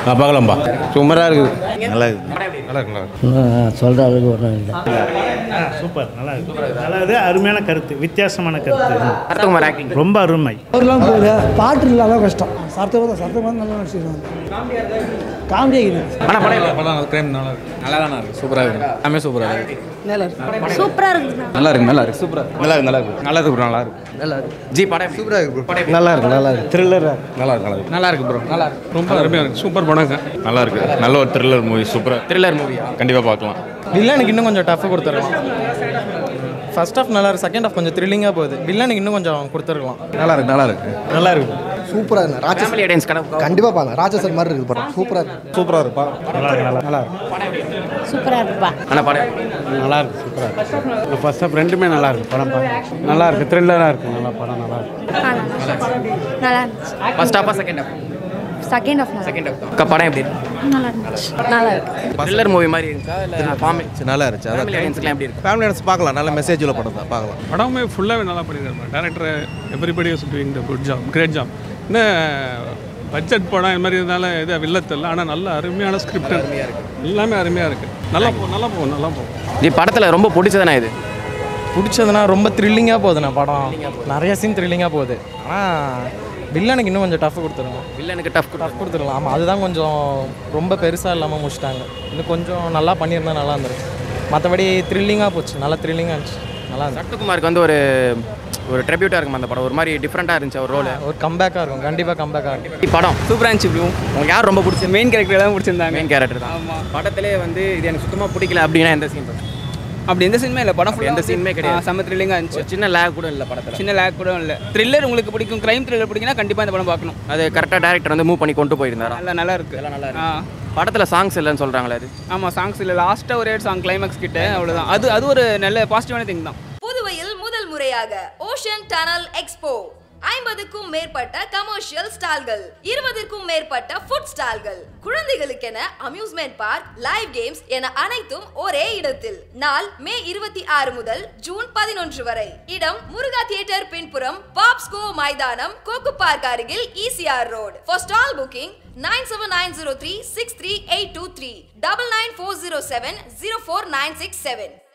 நான் பார்க்கலாம்ப்பா சூப்பராக இருக்குது நல்லா இருக்குது நல்லா இருக்கு நல்லா இருக்கு சொல்கிற அளவுக்கு ஒன்றும் இல்லை சூப்பர் நல்லா இருக்கு நல்லா இது அருமையான கருத்து வித்தியாசமான கருத்து சரத்குமார் ஆக்டிங் ரொம்ப அருமை அவர்லாம் போகுது பாட்டு இல்லாத கஷ்டம் சரத்தம் தான் சரத்தம் வந்து நல்லா நடிச்சிருக்காங்க காமெடியாக இருக்குது ஆனால் படம் நல்லா தானே இருக்கு சூப்பராக இருக்கு எல்லாமே சூப்பராக இருக்கு சூப்பரா இருக்குது நல்லா இருக்கு நல்லா இருக்கு சூப்பராக நல்லா இருக்கு நல்லா இருக்கு நல்லா இருக்கு நல்லா இருக்கு நல்லா இருக்கு ஜி படம் சூப்பராக இருக்கு படம் நல்லா இருக்கு நல்லா இருக்கு த்ரில்லராக நல்லா இருக்கு நல்லா இருக்கு நல்லா இருக்கு ப்ரோ நல்லா இருக்கு ரொம்ப அருமையாக இருக்கு சூப்பர் படங்க நல்லா இருக்கு நல்ல ஒரு த்ரில்லர் மூவி சூப்பராக த்ரில்லர் மூவியா கண்டிப்பாக பார்க்கலாம் வில்லனுக்கு இன்னும் கொஞ்சம் டஃப் கொடுத்துருக்கலாம் ஃபர்ஸ்ட் ஹாஃப் நல்லா இருக்கு செகண்ட் ஹாஃப் கொஞ்சம் த்ரில்லிங்காக போகுது வில்லனுக்கு இன்னும் கொஞ்சம் கொடுத்துருக்கலாம் நல்லா இருக்கு நல்லா இருக்கு நல்லா இருக்கு சூப்பராக இருக்கு ராட்சஸ் ஃபேமிலி ஆடியன்ஸ் கணக்கு கண்டிப்பாக பார்க்கலாம் ராட்சசர் மாதிரி இருக்குது படம் சூப்பராக இருக்கு சூப்பராக இருப்பா நல்லா இருக்கு நல்லா நல்லா இருக்கு சூப்பரா இருக்குப்பா ஆனால் படம் நல்லா இருக்கு சூப்பராக இருக்கு ஃபர்ஸ்ட் ஆஃப் ரெண்டுமே நல்லா இருக்கு படம் பார்க்க நல்லா இருக்கு த்ரில்லராக இருக்கு நல்லா படம் நல்லா இருக்கு நல்லா இருந்துச்சு ஃபர்ஸ்ட் ஹாஃபா second half second half second half அக்கா படம் எப்படி இருக்கு நல்லா இருந்துச்சு நல்லா இருக்கு த்ரில்லர் மூவி மாதிரி இருக்கா இல்லை ஃபார்ம் நல்லா இருந்துச்சு ஃபேமிலி ஆடியன்ஸ்க்குலாம் எப்படி இருக்கு ஃபேமிலி டான்ஸ் பார்க்கலாம் நல்ல மெசேஜ் உள்ள படம் தான் பார்க்கலாம் படமே ஃபுல்லாகவே நல்லா பண்ணியிருக்காரு director everybody is doing the good job great job என்ன பட்ஜெட் படம் இது மாதிரி இருந்தாலும் இது வில்லத்தில் ஆனால் நல்ல அருமையான ஸ்கிரிப்ட் எல்லாமே அருமையாக இருக்குது நல்லா போ நல்லா போகும் நல்லா போகும் ஜி படத்தில் ரொம்ப பிடிச்சதுனா இது பிடிச்சதுன்னா ரொம்ப த்ரில்லிங்காக போகுதுண்ணா படம் நிறைய சீன் த்ரில்லிங்காக போகுது ஆனால் வில்லனுக்கு இன்னும் கொஞ்சம் டஃப் கொடுத்துருவோம் வில்லனுக்கு டஃப் டஃப் கொடுத்துருக்கலாம் ஆமாம் அதுதான் கொஞ்சம் ரொம்ப பெருசாக இல்லாமல் முடிச்சிட்டாங்க இன்னும் கொஞ்சம் நல்லா பண்ணியிருந்தா நல்லா இருந்திருக்கு மற்றபடி த்ரில்லிங்காக போச்சு நல்லா த்ரில்லிங்காக இருந்துச்சு நல்லா இருந்துச்சு சரத்குமாருக்கு வந்து ஒரு ஒரு ட்ரிபியூட்டாக இருக்கும் அந்த படம் ஒரு மாதிரி டிஃப்ரெண்ட்டாக இருந்துச்சு ஒரு ரோல் ஒரு கம்பேக்காக இருக்கும் கண்டிப்பாக கம்பேக்காக இருக்கும் படம் சூப்பராக இருந்துச்சு ப்ரோ உங்களுக்கு யார் ரொம்ப பிடிச்ச மெயின் கேரக்டர் தான் பிடிச்சிருந்தாங்க மெயின் கேரக்டர் தான் படத்திலே வந்து இது எனக்கு சுத்தமாக பிடிக்கல அப்படின்னா எந்த சீன் அப்படி எந்த சீனுமே இல்லை படம் அப்படி எந்த சீனுமே கிடையாது. செம்ம த்ரில்லிங்காக இருந்துச்சு ஒரு சின்ன லேக் கூட இல்லை படத்தில் சின்ன லேக் கூட இல்லை த்ரில்லர் உங்களுக்கு பிடிக்கும் கிரைம் த்ரில்லர் பிடிக்குன்னா கண்டிப்பாக இந்த படம் பார்க்கணும் அது கரெக்டாக டேரக்டர் வந்து மூவ் பண்ணி கொண்டு போயிருந்தாரா நல்லா நல்லா இருக்கு எல்லாம் நல்லா ஆ இருக்கு படத்தில் சாங்ஸ் இல்லைன்னு சொல்கிறாங்களே அது ஆமாம் சாங்ஸ் இல்லை லாஸ்ட்டாக ஒரு சாங் கிளைமேக்ஸ் கிட்ட அவ்வளோதான் அது அது ஒரு நல்ல பாசிட்டிவான திங் தான் புதுவையில் முதல் முறையாக ஓஷன் டனல் எக்ஸ்போ ஐம்பதுக்கும் மேற்பட்ட கமர்ஷியல் ஸ்டால்கள் இருபதுக்கும் மேற்பட்ட ஃபுட் ஸ்டால்கள் குழந்தைகளுக்கென அம்யூஸ்மெண்ட் பார்க் லைவ் கேம்ஸ் என அனைத்தும் ஒரே இடத்தில் நாள் மே இருபத்தி ஆறு முதல் ஜூன் பதினொன்று வரை இடம் முருகா தியேட்டர் பின்புறம் பாப்ஸ்கோ மைதானம் கோக்கு பார்க் அருகில் ECR road for stall booking nine seven nine zero three six three eight two three double nine four zero seven zero four nine six seven